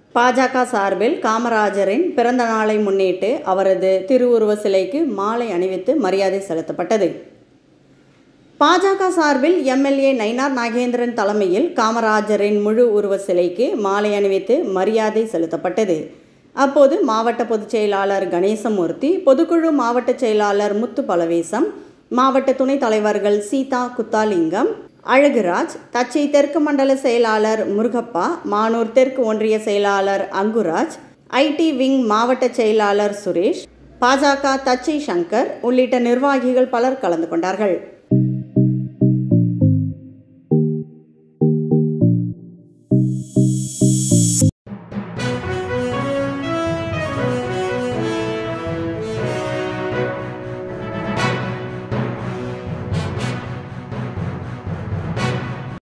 பாஜக சார்பில் காமராஜரின் பிறந்த நாளை முன்னிட்டு அவரது திருவுருவ சிலைக்கு மாலை அணிவித்து மரியாதை செலுத்தப்பட்டது பாஜக சார்பில் எம்எல்ஏ நயினார் நாகேந்திரன் தலைமையில் காமராஜரின் முழு உருவ சிலைக்கு மாலை அணிவித்து மரியாதை செலுத்தப்பட்டது அப்போது மாவட்ட பொதுச் செயலாளர் கணேசமூர்த்தி பொதுக்குழு மாவட்ட செயலாளர் முத்து பலவேசம் மாவட்ட துணைத் தலைவர்கள் சீதா குத்தாலிங்கம் அழகுராஜ் தச்சை தெற்கு மண்டல செயலாளர் முருகப்பா மானூர் தெற்கு ஒன்றிய செயலாளர் அங்குராஜ் ஐடி விங் மாவட்ட செயலாளர் சுரேஷ் பாஜக தச்சை சங்கர் உள்ளிட்ட நிர்வாகிகள் பலர் கலந்து கொண்டார்கள்